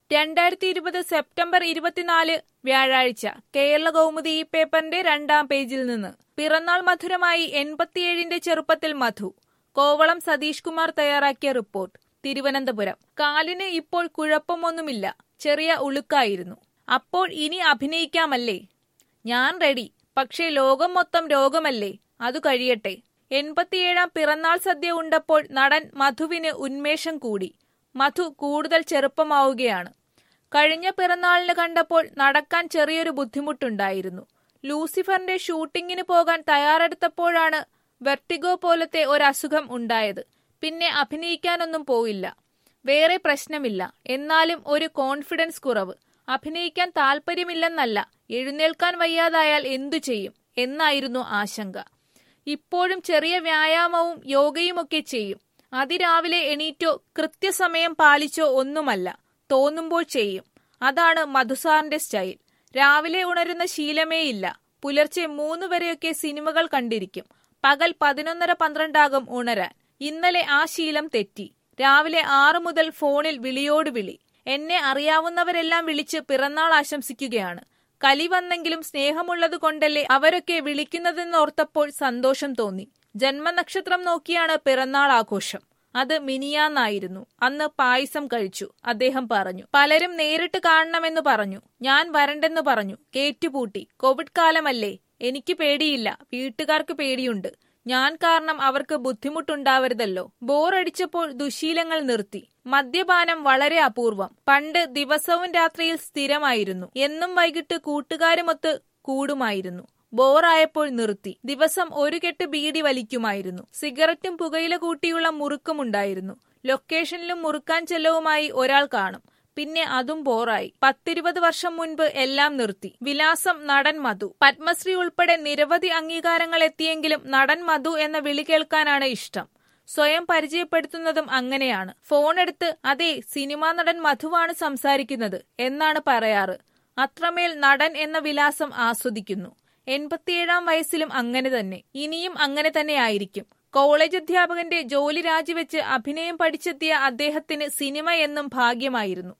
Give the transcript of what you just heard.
രണ്ടായിരത്തി ഇരുപത് സെപ്റ്റംബർ ഇരുപത്തിനാല് വ്യാഴാഴ്ച കേരള കൗമുദി ഈ പേപ്പറിന്റെ രണ്ടാം പേജിൽ നിന്ന് പിറന്നാൾ മധുരമായി എൺപത്തിയേഴിന്റെ ചെറുപ്പത്തിൽ മധു കോവളം സതീഷ് കുമാർ തയ്യാറാക്കിയ റിപ്പോർട്ട് തിരുവനന്തപുരം കാലിന് ഇപ്പോൾ കുഴപ്പമൊന്നുമില്ല ചെറിയ ഉളുക്കായിരുന്നു അപ്പോൾ ഇനി അഭിനയിക്കാമല്ലേ ഞാൻ റെഡി പക്ഷേ ലോകം മൊത്തം രോഗമല്ലേ അത് കഴിയട്ടെ എൺപത്തിയേഴാം പിറന്നാൾ സദ്യ ഉണ്ടപ്പോൾ നടൻ മധുവിന് ഉന്മേഷം കൂടി മധു കൂടുതൽ ചെറുപ്പമാവുകയാണ് കഴിഞ്ഞ പിറന്നാളിന് കണ്ടപ്പോൾ നടക്കാൻ ചെറിയൊരു ബുദ്ധിമുട്ടുണ്ടായിരുന്നു ലൂസിഫറിന്റെ ഷൂട്ടിങ്ങിന് പോകാൻ തയ്യാറെടുത്തപ്പോഴാണ് വെർട്ടിഗോ പോലത്തെ ഒരസുഖം ഉണ്ടായത് പിന്നെ അഭിനയിക്കാനൊന്നും പോയില്ല വേറെ പ്രശ്നമില്ല എന്നാലും ഒരു കോൺഫിഡൻസ് കുറവ് അഭിനയിക്കാൻ താല്പര്യമില്ലെന്നല്ല എഴുന്നേൽക്കാൻ വയ്യാതായാൽ എന്തു ചെയ്യും എന്നായിരുന്നു ആശങ്ക ഇപ്പോഴും ചെറിയ വ്യായാമവും യോഗയുമൊക്കെ ചെയ്യും അതിരാവിലെ എണീറ്റോ കൃത്യസമയം പാലിച്ചോ ഒന്നുമല്ല തോന്നുമ്പോൾ ചെയ്യും അതാണ് മധുസാറിന്റെ സ്റ്റൈൽ രാവിലെ ഉണരുന്ന ശീലമേയില്ല പുലർച്ചെ മൂന്ന് വരെയൊക്കെ സിനിമകൾ കണ്ടിരിക്കും പകൽ പതിനൊന്നര പന്ത്രണ്ടാകും ഉണരാൻ ഇന്നലെ ആ ശീലം തെറ്റി രാവിലെ ആറു മുതൽ ഫോണിൽ വിളിയോട് വിളി എന്നെ അറിയാവുന്നവരെല്ലാം വിളിച്ച് പിറന്നാൾ ആശംസിക്കുകയാണ് കലി വന്നെങ്കിലും സ്നേഹമുള്ളത് കൊണ്ടല്ലേ അവരൊക്കെ വിളിക്കുന്നതെന്നോർത്തപ്പോൾ സന്തോഷം തോന്നി ജന്മനക്ഷത്രം നോക്കിയാണ് പിറന്നാൾ ആഘോഷം അത് മിനിയാന്നായിരുന്നു അന്ന് പായസം കഴിച്ചു അദ്ദേഹം പറഞ്ഞു പലരും നേരിട്ട് കാണണമെന്ന് പറഞ്ഞു ഞാൻ വരണ്ടെന്ന് പറഞ്ഞു കേറ്റുപൂട്ടി കോവിഡ് കാലമല്ലേ എനിക്ക് പേടിയില്ല വീട്ടുകാർക്ക് പേടിയുണ്ട് ഞാൻ കാരണം അവർക്ക് ബുദ്ധിമുട്ടുണ്ടാവരുതല്ലോ ബോറടിച്ചപ്പോൾ ദുശീലങ്ങൾ നിർത്തി മദ്യപാനം വളരെ അപൂർവം പണ്ട് ദിവസവും രാത്രിയിൽ സ്ഥിരമായിരുന്നു എന്നും വൈകിട്ട് കൂട്ടുകാരുമൊത്ത് കൂടുമായിരുന്നു ബോറായപ്പോൾ നിർത്തി ദിവസം ഒരു കെട്ട് ബീഡി വലിക്കുമായിരുന്നു സിഗരറ്റും പുകയില കൂട്ടിയുള്ള മുറുക്കുമുണ്ടായിരുന്നു ലൊക്കേഷനിലും മുറുക്കാൻ ചെലവുമായി ഒരാൾ കാണും പിന്നെ അതും ബോറായി പത്തിരുപത് വർഷം മുൻപ് എല്ലാം നിർത്തി വിലാസം നടൻ മധു പത്മശ്രീ ഉൾപ്പെടെ നിരവധി അംഗീകാരങ്ങൾ എത്തിയെങ്കിലും നടൻ മധു എന്ന വിളി കേൾക്കാനാണ് ഇഷ്ടം സ്വയം പരിചയപ്പെടുത്തുന്നതും അങ്ങനെയാണ് ഫോണെടുത്ത് അതെ സിനിമാ നടൻ മധുവാണ് സംസാരിക്കുന്നത് എന്നാണ് പറയാറ് അത്രമേൽ നടൻ എന്ന വിലാസം ആസ്വദിക്കുന്നു എൺപത്തിയേഴാം വയസ്സിലും അങ്ങനെ തന്നെ ഇനിയും അങ്ങനെ തന്നെ ആയിരിക്കും കോളേജ് അധ്യാപകന്റെ ജോലി രാജിവെച്ച് അഭിനയം പഠിച്ചെത്തിയ അദ്ദേഹത്തിന് സിനിമ എന്നും ഭാഗ്യമായിരുന്നു